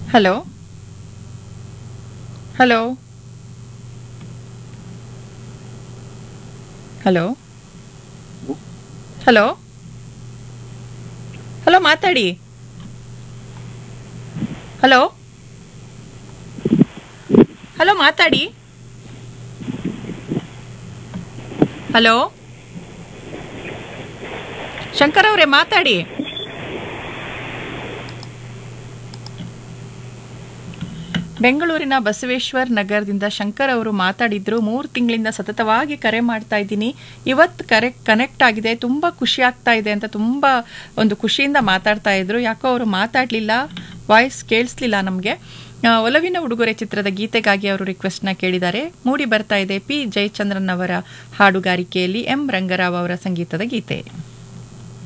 hello hello hello hello hello ಮಾತಾಡಿ hello hello ಮಾತಾಡಿ hello Shankar ಅವರೇ ಮಾತಾಡಿ ಬೆಂಗಳೂರಿನ ಬಸವೇಶ್ವರ್ ನಗರದಿಂದ ಶಂಕರ್ ಅವರು ಮಾತಾಡಿದ್ರು ಮೂರು ತಿಂಗಳಿಂದ ಸತತವಾಗಿ ಕರೆ ಮಾಡ್ತಾ ಇದ್ದೀನಿ ಇವತ್ತು ಕರೆ ಕನೆಕ್ಟ್ ಆಗಿದೆ ತುಂಬ ಖುಷಿ ಆಗ್ತಾ ಇದೆ ಅಂತ ತುಂಬ ಒಂದು ಖುಷಿಯಿಂದ ಮಾತಾಡ್ತಾ ಇದ್ರು ಯಾಕೋ ಅವರು ಮಾತಾಡಲಿಲ್ಲ ವಾಯ್ಸ್ ಕೇಳಿಸ್ಲಿಲ್ಲ ನಮಗೆ ಒಲವಿನ ಉಡುಗೊರೆ ಚಿತ್ರದ ಗೀತೆಗಾಗಿ ಅವರು ರಿಕ್ವೆಸ್ಟ್ನ ಕೇಳಿದ್ದಾರೆ ಮೂಡಿ ಬರ್ತಾ ಇದೆ ಪಿ ಜಯಚಂದ್ರನ್ ಅವರ ಹಾಡುಗಾರಿಕೆಯಲ್ಲಿ ಎಂ ರಂಗರಾವ್ ಅವರ ಸಂಗೀತದ ಗೀತೆ